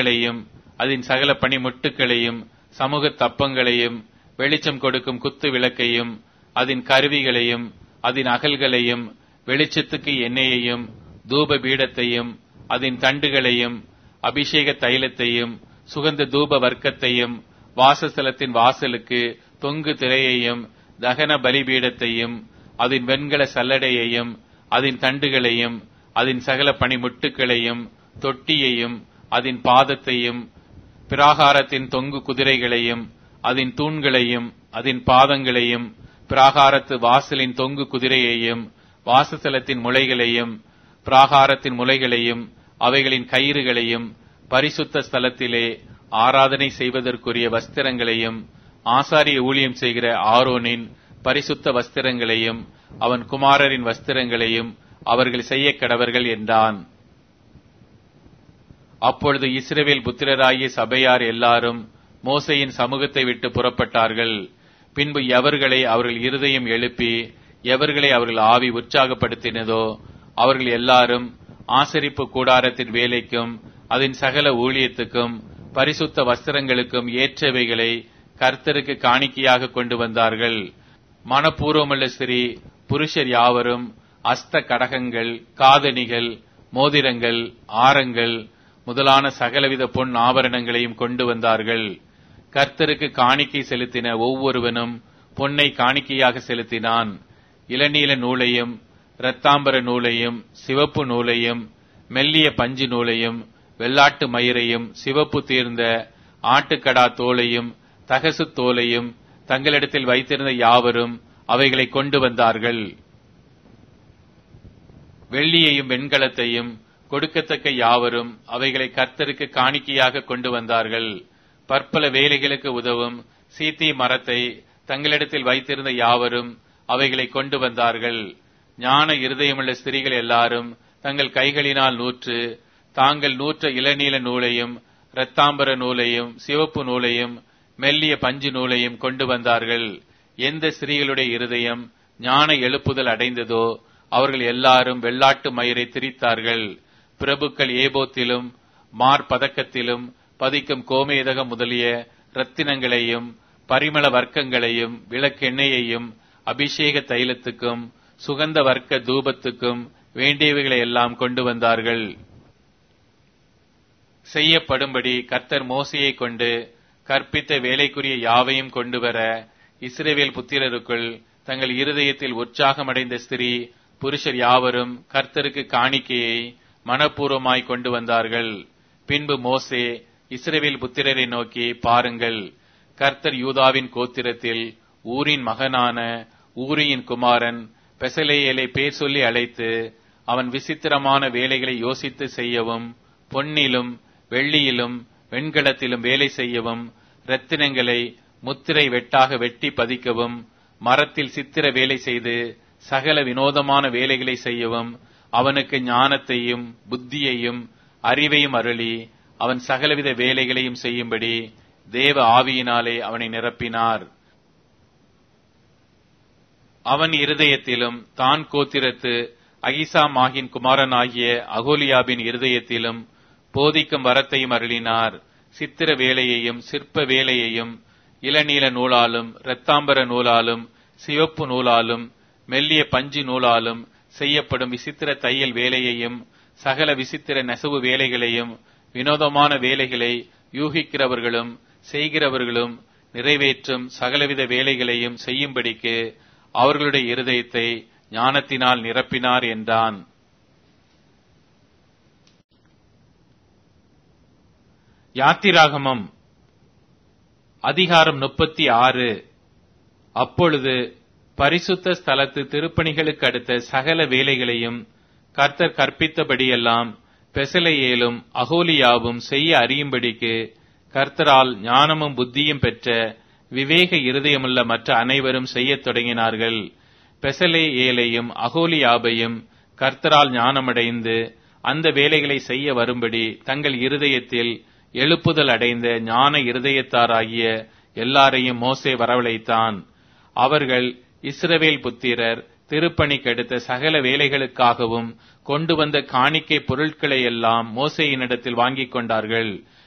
தண்டுகளையும் அதன் சகல பணிமுட்டுகளையும் சமூக தப்பங்களையும் வெளிச்சம் கொடுக்கும் குத்து விளக்கையும் அதன் கருவிகளையும் அதன் அகல்களையும் வெளிச்சத்துக்கு எண்ணெயையும் தூப பீடத்தையும் அதன் தண்டுகளையும் அபிஷேக தைலத்தையும் சுகந்த தூப வர்க்கத்தையும் வாசஸ்தலத்தின் வாசலுக்கு தொங்கு திரையையும் தகன பலிபீடத்தையும் அதன் வெண்கல சல்லடையையும் அதன் தண்டுகளையும் அதன் சகல பணிமுட்டுகளையும் தொட்டியையும் அதன் பாதத்தையும் பிராகாரத்தின் தொங்கு குதிரைகளையும் அதன் தூண்களையும் அதன் பாதங்களையும் பிராகாரத்து வாசலின் தொங்கு குதிரையையும் வாசஸ்தலத்தின் முளைகளையும் பிராகாரத்தின் முளைகளையும் அவைகளின் கயிறுகளையும் பரிசுத்த ஸ்தலத்திலே ஆராதனை செய்வதற்குரிய வஸ்திரங்களையும் ஆசாரிய ஊழியம் செய்கிற ஆரோனின் பரிசுத்த வஸ்திரங்களையும் அவன் குமாரரின் வஸ்திரங்களையும் அவர்கள் செய்ய கடவர்கள் என்றான் அப்பொழுது இஸ்ரவேல் புத்திரராகிய சபையார் எல்லாரும் மோசையின் சமூகத்தை விட்டு புறப்பட்டார்கள் பின்பு எவர்களை அவர்கள் இருதயம் எழுப்பி எவர்களை அவர்கள் ஆவி உற்சாகப்படுத்தினதோ அவர்கள் எல்லாரும் ஆசரிப்பு கூடாரத்தின் வேலைக்கும் அதன் சகல ஊழியத்துக்கும் பரிசுத்த வஸ்திரங்களுக்கும் ஏற்றவைகளை கர்த்தருக்கு காணிக்கையாக கொண்டு வந்தார்கள் மனப்பூர்வமுள்ள ஸ்ரீ புருஷர் யாவரும் அஸ்த கடகங்கள் காதணிகள் மோதிரங்கள் ஆரங்கள் முதலான சகலவித பொன் ஆபரணங்களையும் கொண்டு வந்தார்கள் கர்த்தருக்கு காணிக்கை செலுத்தின ஒவ்வொருவனும் பொன்னை காணிக்கையாக செலுத்தினான் இளநீல நூலையும் இரத்தாம்பர நூலையும் சிவப்பு நூலையும் மெல்லிய பஞ்சு நூலையும் வெள்ளாட்டு மயிரையும் சிவப்பு தீர்ந்த ஆட்டுக்கடா தோலையும் தகசு தோலையும் தங்களிடத்தில் வைத்திருந்த யாவரும் அவைகளை கொண்டு வந்தார்கள் வெள்ளியையும் வெண்கலத்தையும் கொடுக்கத்தக்க யாவரும் அவைகளை கர்த்தருக்கு காணிக்கையாக கொண்டு வந்தார்கள் பற்பல வேலைகளுக்கு உதவும் சீத்தி மரத்தை தங்களிடத்தில் வைத்திருந்த யாவரும் அவைகளை கொண்டு வந்தார்கள் ஞான இருதயமுள்ள ஸ்திரீகள் எல்லாரும் தங்கள் கைகளினால் நூற்று தாங்கள் நூற்ற இளநீல நூலையும் இரத்தாம்பர நூலையும் சிவப்பு நூலையும் மெல்லிய பஞ்சு நூலையும் கொண்டு வந்தார்கள் எந்த ஸ்திரீகளுடைய இருதயம் ஞான எழுப்புதல் அடைந்ததோ அவர்கள் எல்லாரும் வெள்ளாட்டு மயிரை திரித்தார்கள் பிரபுக்கள் ஏபோத்திலும் மார்பதக்கத்திலும் பதிக்கும் கோமேதகம் முதலிய ரத்தினங்களையும் பரிமள வர்க்கங்களையும் விளக்கெண்ணெயையும் அபிஷேக தைலத்துக்கும் சுகந்த வர்க்க தூபத்துக்கும் வேண்டியவைகளை எல்லாம் கொண்டு வந்தார்கள் செய்யப்படும்படி கர்த்தர் மோசையை கொண்டு கற்பித்த வேலைக்குரிய யாவையும் கொண்டு வர இஸ்ரேவேல் புத்திரருக்குள் தங்கள் இருதயத்தில் உற்சாகமடைந்த ஸ்திரீ புருஷர் யாவரும் கர்த்தருக்கு காணிக்கையை மனப்பூர்வமாய் கொண்டு வந்தார்கள் பின்பு மோசே இஸ்ரேவேல் புத்திரரை நோக்கி பாருங்கள் கர்த்தர் யூதாவின் கோத்திரத்தில் ஊரின் மகனான ஊரியின் குமாரன் பெசலேயலை பேர் சொல்லி அழைத்து அவன் விசித்திரமான வேலைகளை யோசித்து செய்யவும் பொன்னிலும் வெள்ளியிலும் வெண்கலத்திலும் வேலை செய்யவும் ரத்தினங்களை முத்திரை வெட்டாக வெட்டி பதிக்கவும் மரத்தில் சித்திர வேலை செய்து சகல வினோதமான வேலைகளை செய்யவும் அவனுக்கு ஞானத்தையும் புத்தியையும் அறிவையும் அருளி அவன் சகலவித வேலைகளையும் செய்யும்படி தேவ ஆவியினாலே அவனை நிரப்பினார் அவன் இருதயத்திலும் தான் கோத்திரத்து அகிசா மாகின் குமாரனாகிய அகோலியாபின் இருதயத்திலும் போதிக்கும் வரத்தையும் அருளினார் சித்திர வேலையையும் சிற்ப வேலையையும் இளநீல நூலாலும் இரத்தாம்பர நூலாலும் சிவப்பு நூலாலும் மெல்லிய பஞ்சு நூலாலும் செய்யப்படும் விசித்திர தையல் வேலையையும் சகல விசித்திர நெசவு வேலைகளையும் வினோதமான வேலைகளை யூகிக்கிறவர்களும் செய்கிறவர்களும் நிறைவேற்றும் சகலவித வேலைகளையும் செய்யும்படிக்கு அவர்களுடைய இருதயத்தை ஞானத்தினால் நிரப்பினார் என்றான் யாத்திராகமம் அதிகாரம் முப்பத்தி ஆறு அப்பொழுது பரிசுத்த ஸ்தலத்து திருப்பணிகளுக்கு அடுத்த சகல வேலைகளையும் கர்த்தர் கற்பித்தபடியெல்லாம் பெசலையேலும் அகோலியாவும் செய்ய அறியும்படிக்கு கர்த்தரால் ஞானமும் புத்தியும் பெற்ற விவேக இருதயமுள்ள மற்ற அனைவரும் செய்யத் தொடங்கினார்கள் பெசலே ஏலையும் அகோலியாபையும் கர்த்தரால் ஞானமடைந்து அந்த வேலைகளை செய்ய வரும்படி தங்கள் இருதயத்தில் எழுப்புதல் அடைந்த ஞான இருதயத்தாராகிய எல்லாரையும் மோசே வரவழைத்தான் அவர்கள் இஸ்ரவேல் புத்திரர் திருப்பணிக்கெடுத்த சகல வேலைகளுக்காகவும் கொண்டு வந்த காணிக்கை பொருட்களை எல்லாம் மோசையினிடத்தில் வாங்கிக் கொண்டார்கள்